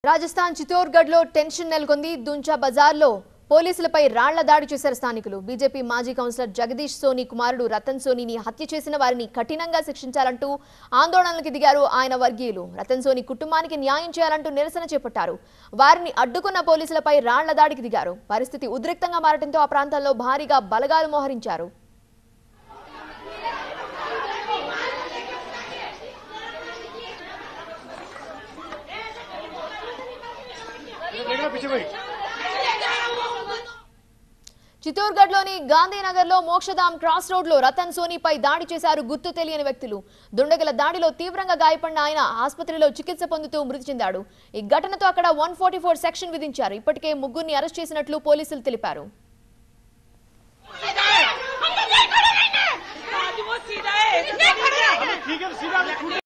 రాజస్థాన్ చిత్తోర్గఢ్ లో టెన్షన్ నెలకొంది దుంచా బజార్లో పోలీసులపై రాళ్ల దాడి చేశారు స్థానికులు బీజేపీ మాజీ కౌన్సిలర్ జగదీష్ సోని కుమారుడు రతన్ సోనీని హత్య చేసిన వారిని కఠినంగా శిక్షించాలంటూ ఆందోళనలకు దిగారు ఆయన వర్గీయులు రతన్ సోని కుటుంబానికి న్యాయం చేయాలంటూ నిరసన చేపట్టారు వారిని అడ్డుకున్న పోలీసులపై రాళ్ల దాడికి దిగారు పరిస్థితి ఉద్రిక్తంగా మారడంతో ఆ ప్రాంతాల్లో భారీగా బలగాలు మోహరించారు देखना पीछे भाई చిత్తూర్గఢ్లోని గాంధీనగర్లో మోక్షధామ్ క్రాస్ రోడ్లో రతన్ సోనీపై దాడి చేశారు గుర్తు తెలియని వ్యక్తులు దుండగుల దాడిలో తీవ్రంగా గాయపడిన ఆయన ఆసుపత్రిలో చికిత్స పొందుతూ మృతి చెందాడు ఈ ఘటనతో అక్కడ వన్ సెక్షన్ విధించారు ఇప్పటికే ముగ్గురిని అరెస్ట్ చేసినట్లు పోలీసులు తెలిపారు आज वो सीधा है ठीक है सीधा